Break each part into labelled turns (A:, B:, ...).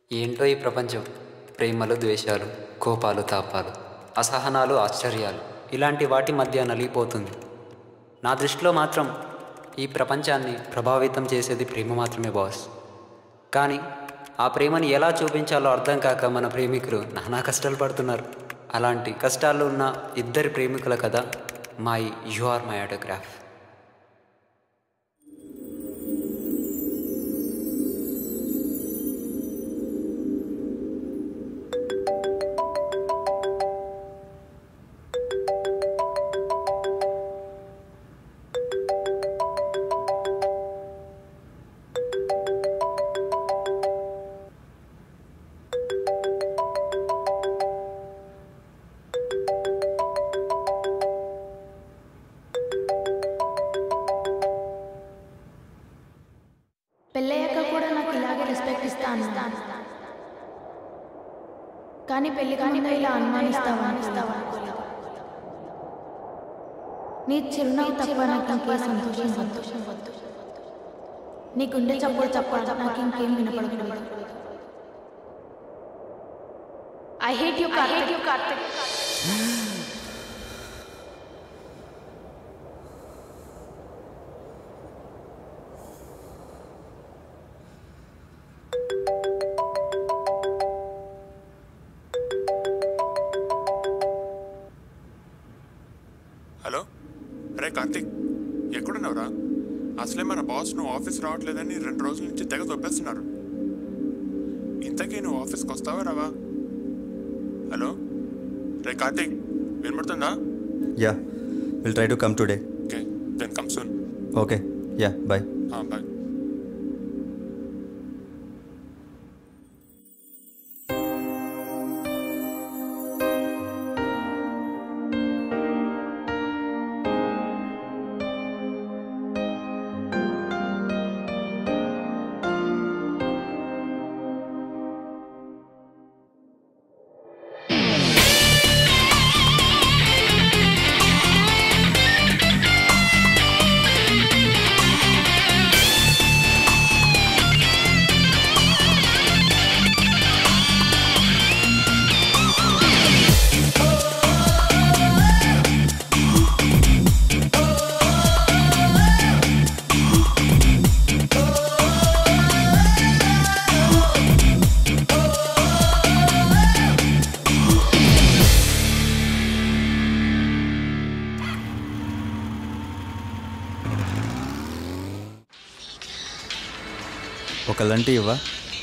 A: ఏంటో ఈ ప్రపంచం ప్రేమలు ద్వేషాలు కోపాలు తాపాలు అసహనాలు ఆశ్చర్యాలు ఇలాంటి వాటి మధ్య నలిగిపోతుంది నా దృష్టిలో మాత్రం ఈ ప్రపంచాన్ని ప్రభావితం చేసేది ప్రేమ మాత్రమే బాస్ కానీ ఆ ప్రేమని ఎలా చూపించాలో అర్థం కాక మన ప్రేమికులు నానా కష్టాలు పడుతున్నారు అలాంటి కష్టాల్లో ఉన్న ఇద్దరి ప్రేమికుల కథ my you are my autograph
B: పెళ్ళయ్యాక కూడా నాకు ఇలాగే రెస్పెక్ట్ ఇస్తా అన్నా కానీ పెళ్లి ముందు ఇలా అనుమానిస్తావా అనిస్తావా అనుకోలేదు నీ చిరునవ్వు తప్ప నాకు ఇంకే సంతోషం సంతోషం వద్దు నీ గుండె చప్పుడు తప్ప నాకు ఇంకేం వినపడకూడదు I hate you hate you Karthik
C: hello రే కార్తిక్ ఎక్కడున్నావురా అసలే మన బాస్ నువ్వు ఆఫీస్ రావట్లేదని రెండు రోజుల నుంచి తెగ తొప్పేస్తున్నారు ఇంతకీ నువ్వు ఆఫీస్కి వస్తావా రావా హలో రే కార్తిక్ వినబడుతుందా
D: yeah will try to come today
C: okay then come soon
D: okay yeah bye
C: bye
D: ఒక లంటి ఇవ్వా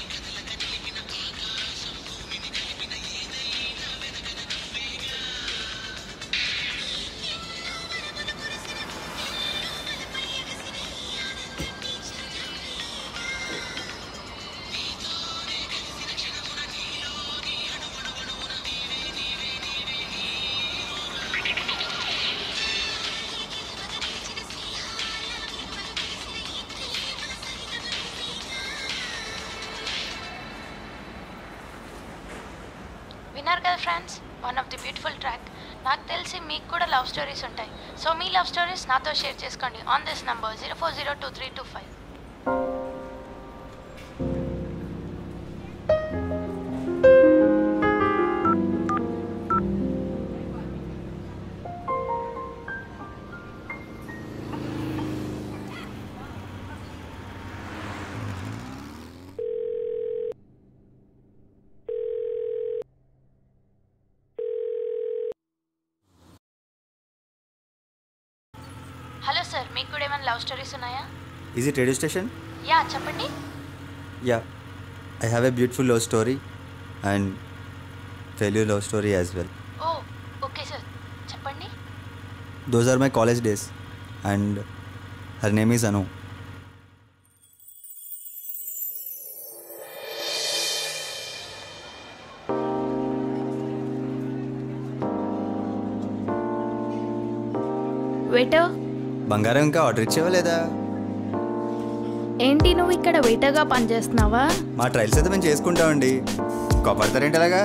B: విన్నారు కదా friends one of the beautiful track నాకు తెలిసి మీకు కూడా లవ్ స్టోరీస్ ఉంటాయి సో మీ లవ్ స్టోరీస్ నాతో షేర్ చేసుకోండి on this number zero four zero two three two five hello sir మీకు కూడా ఏమైనా లవ్ స్టోరీస్ ఉన్నాయా
D: is it radio station
B: yeah చెప్పండి
D: yeah I have a beautiful love story and failure love story as well
B: oh okay sir చెప్పండి
D: those are my college days and her name is Anu
B: waiter
D: బంగారం ఇంకా order ఇచ్చేవా లేదా
B: ఏంటి నువ్వు ఇక్కడ వెయిటర్గా పనిచేస్తున్నావా
D: మా trials అయితే మేము చేసుకుంటామండి కోపడతారేంటి అలాగా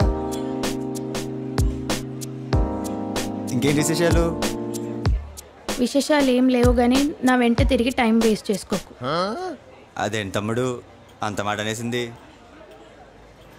D: ఇంకేంటి విశేషాలు
B: విశేషాలు ఏం లేవు కానీ నా వెంట తిరిగి టైం వేస్ట్ చేసుకోకు
D: అదేంటి తమ్ముడు అంత మాట అనేసింది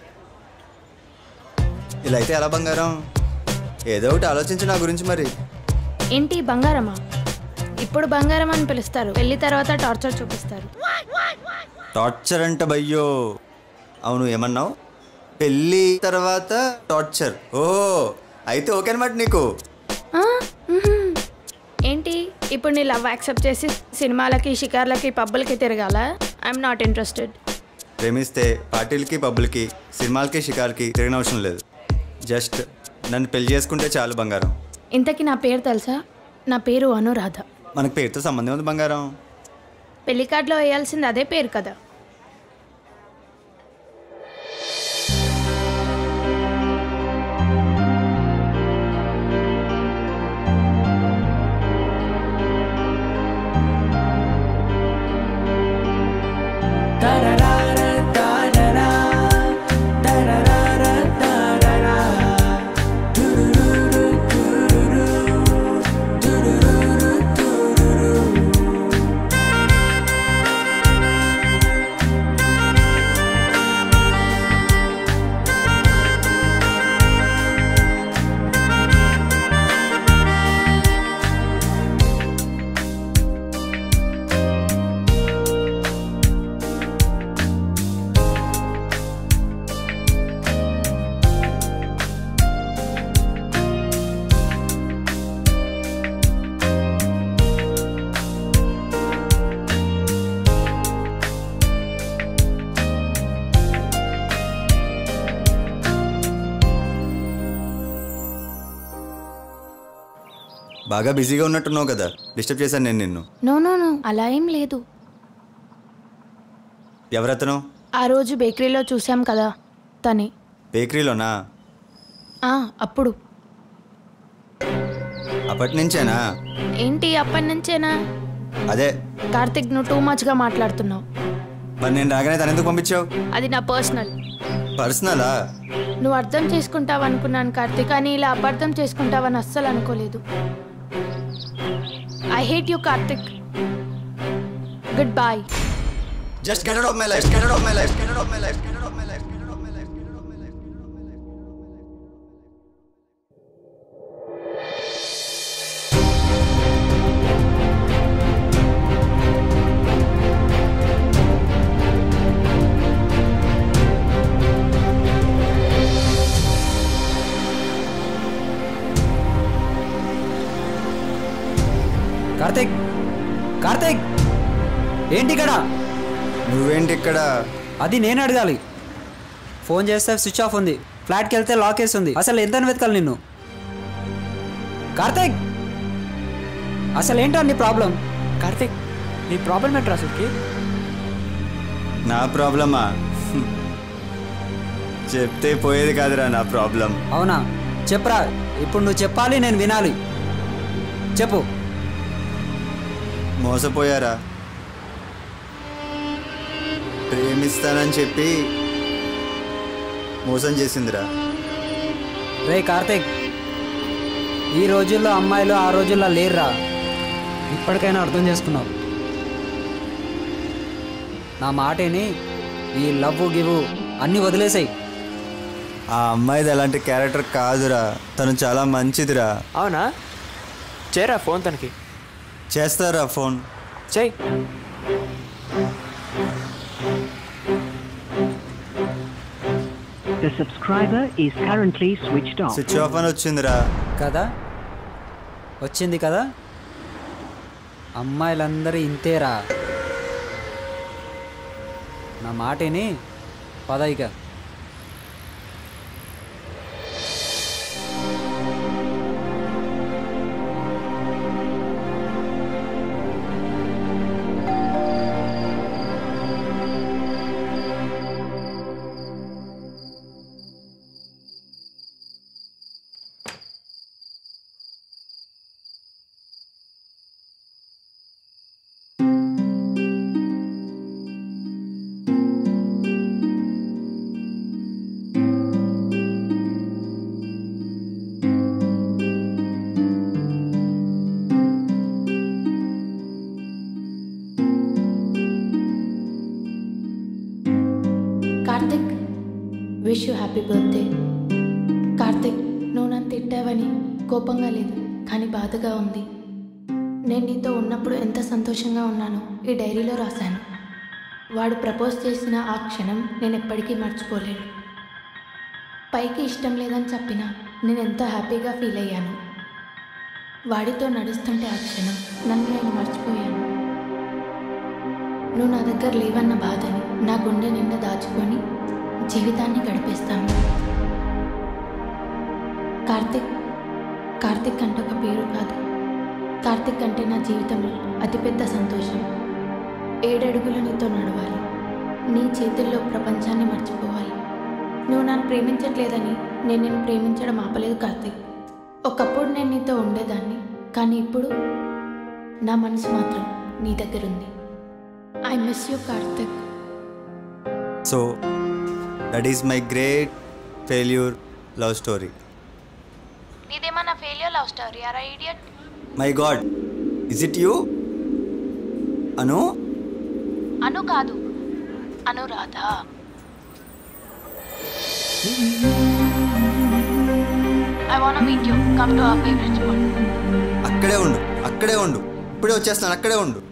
D: ఇలా అయితే ఎలా బంగారం ఏదో ఒకటి ఆలోచించి నా గురించి మరి
B: ఏంటి బంగారమా ఇప్పుడు బంగారం అని పిలుస్తారు పెళ్లి తర్వాత టార్చర్ చూపిస్తారు
D: టార్చర్ అంట బయ్యో అవును ఏమన్నావు పెళ్ళి తర్వాత టార్చర్ ఓ అయితే ఓకే అనమాట నీకు
B: ఆ? మ్హూ. ఏంటి ఇప్పుడు నీ లవ్ యాక్సెప్ట్ చేసి సినిమాలకి షికార్లకి పబ్బులకి తిరగాల ఐఎమ్ నాట్ ఇంట్రెస్టెడ్
D: ప్రేమిస్తే పార్టీలకి పబ్బులకి సినిమాలకి షికార్కి తిరిగిన అవసరం లేదు జస్ట్ నన్ను పెళ్లి చేసుకుంటే చాలు బంగారం
B: ఇంతకీ నా పేరు తెలుసా నా పేరు అనురాధ
D: మనకు పేరుతో సంబంధం ఉంది బంగారం
B: పెళ్లి కార్డులో వేయాల్సింది అదే పేరు కదా
D: బాగా బిజీగా ఉన్నట్టున్నావు కదా డిస్టర్బ్ చేశాను నేను నిన్ను
B: నో నో నో అలా ఏం లేదు
D: ఎవరతను
B: ఆ రోజు బేకరీలో చూసాం కదా తనే
D: బేకరీలోనా
B: ఆ, అప్పుడు
D: అప్పటి నుంచేనా
B: ఏంటి అప్పటి నుంచేనా
D: అదే
B: కార్తిక్ నువ్వు టూ మచ్గా మాట్లాడుతున్నావు
D: మరి నేను రాగానే తను ఎందుకు పంపించావు
B: అది నా పర్సనల్
D: పర్సనలా
B: నువ్వు అర్థం చేసుకుంటావు అనుకున్నాను కార్తిక్ కానీ ఇలా అపార్థం చేసుకుంటావని అస్సలు అనుకోలేదు I hate you Karthik good bye
D: just get out of my life get out of my life get out of my life get out of my life get out of my life get out of my life
A: Karthik Karthik ఏంటి ఇక్కడ
D: నువ్వేంటి ఇక్కడ
A: అది నేను అడగాలి phone చేస్తే switch off ఉంది ఫ్లాట్కి వెళ్తే లాక్ వేసి ఉంది అసలు ఎంత వెతకాలి నిన్ను కార్తిక్ అసలు ఏంటో నీ ప్రాబ్లం
E: కార్తిక్ నీ ప్రాబ్లం ఏంట్రా అసలుకి
D: నా ప్రాబ్లమా హ్మ్. చెప్తే పోయేది కాదురా నా ప్రాబ్లం
A: అవునా చెప్పరా ఇప్పుడు నువ్వు చెప్పాలి నేను వినాలి చెప్పు
D: మోసపోయారా ప్రేమిస్తానని చెప్పి మోసం చేసిందిరా
A: రే కార్తిక్ ఈ రోజుల్లో అమ్మాయిలు ఆ రోజుల్లో లేరురా ఇప్పటికైనా అర్థం చేసుకున్నావు నా మాటేని ఈ లవ్ గివ్ అన్నీ వదిలేసాయి
D: ఆ అమ్మాయిది అలాంటి క్యారెక్టర్ కాదురా తను చాలా మంచిదిరా
E: అవునా చేరా ఫోన్ తనకి
D: చేస్తారా ఫోన్
E: చెయ్యి
F: The subscriber is currently switched off.
D: Switch off అని వచ్చిందిరా
A: కదా వచ్చింది కదా అమ్మాయిలందరూ ఇంతేరా నా మాటేని పదయిక
B: Karthik wish you happy birthday Karthik నువ్వు నన్ను తిట్టావని కోపంగా లేదు కానీ బాధగా ఉంది నేను నీతో ఉన్నప్పుడు ఎంత సంతోషంగా ఉన్నానో ఈ డైరీలో రాశాను వాడు ప్రపోజ్ చేసిన ఆ క్షణం నేను ఎప్పటికీ మర్చిపోలేను పైకి ఇష్టం లేదని చెప్పినా నేను ఎంతో హ్యాపీగా ఫీల్ అయ్యాను వాడితో నడుస్తుంటే ఆ క్షణం నన్ను నేను మర్చిపోయాను నువ్వు నా దగ్గర లేవన్న బాధని నా గుండె నిండా దాచుకొని జీవితాన్ని గడిపేస్తాను కార్తిక్ కార్తిక్ అంటే ఒక పేరు కాదు కార్తిక్ అంటే నా జీవితంలో అతిపెద్ద సంతోషం ఏడడుగులు నీతో నడవాలి నీ చేతుల్లో ప్రపంచాన్ని మర్చిపోవాలి నువ్వు నన్ను ప్రేమించట్లేదని నేను నిన్ను ప్రేమించడం ఆపలేదు కార్తిక్ ఒకప్పుడు నేను నీతో ఉండేదాన్ని కానీ ఇప్పుడు నా మనసు మాత్రం నీ దగ్గర ఉంది I miss you Karthik
D: so that is my great failure love story
B: నీదేమన్నా failure love story or idiot
D: my God is it you అను
B: అను కాదు Anuradha I want meet you come to our favourite spot
D: అక్కడే ఉండు అక్కడే ఉండు ఇప్పుడే వచ్చేస్తాను అక్కడే ఉండు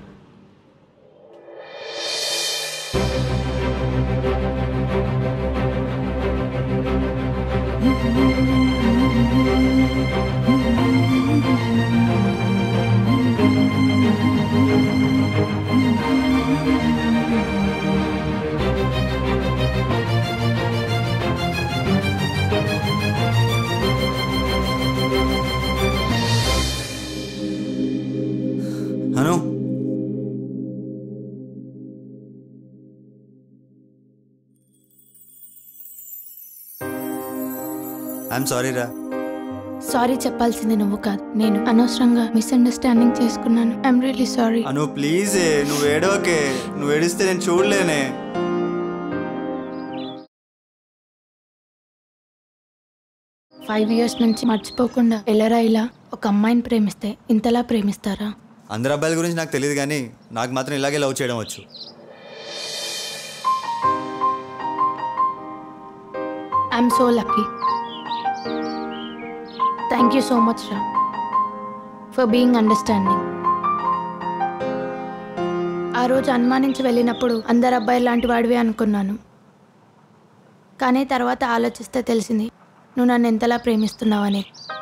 D: అను ఐఎమ్ సారీ రా
B: సారీ చెప్పాల్సింది నువ్వు కాదు నేను అనవసరంగా మిస్అండర్స్టాండింగ్ చేసుకున్నాను I'm really sorry
D: Anu please నువ్వు ఏడోకే నువ్వు ఏడిస్తే నేను చూడలేనే
B: ఫైవ్ ఇయర్స్ నుంచి మర్చిపోకుండా ఎలరా ఇలా ఒక అమ్మాయిని ప్రేమిస్తే ఇంతలా ప్రేమిస్తారా
D: అందరు అబ్బాయిల గురించి నాకు తెలియదు కానీ నాకు మాత్రం ఇలాగే లవ్ చేయడం వచ్చు
B: I'm so lucky thank you so much రా ఫర్ బీయింగ్ అండర్స్టాండింగ్ ఆ రోజు అనుమానించి వెళ్ళినప్పుడు అందరు అబ్బాయి లాంటి వాడివి అనుకున్నాను కానీ తర్వాత ఆలోచిస్తే తెలిసింది నువ్వు నన్ను ఎంతలా ప్రేమిస్తున్నావని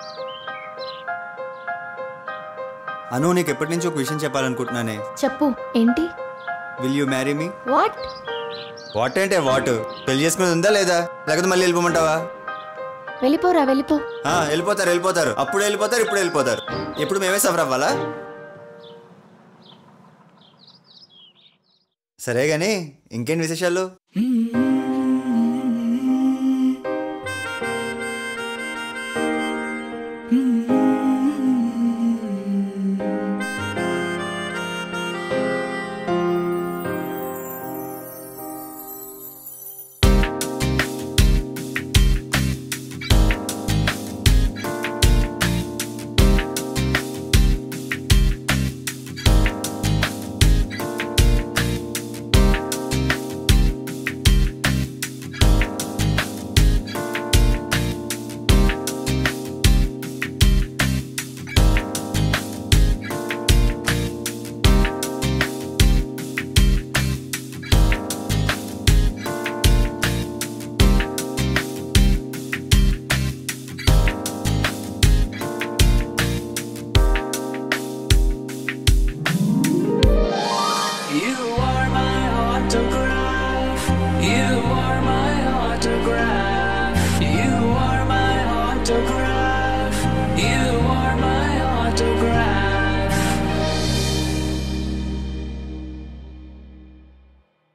D: అను నీకు ఎప్పటి నుంచి ఒక విషయం చెప్పాలనుకుంటున్నానే
B: చెప్పు ఏంటి
D: will you marry me
B: what
D: what అంటే వాట్ పెళ్లి చేసుకునేది ఉందా లేదా లేకపోతే మళ్ళీ వెళ్ళిపోమంటావా
B: వెళ్ళిపోరా వెళ్ళిపో
D: ఆ, వెళ్ళిపోతారు వెళ్ళిపోతారు అప్పుడు వెళ్ళిపోతారు ఇప్పుడు వెళ్ళిపోతారు ఎప్పుడు మేమే సఫర్ అవ్వాలా సరే కానీ ఇంకేంటి విశేషాలు
G: You are my autograph. You are my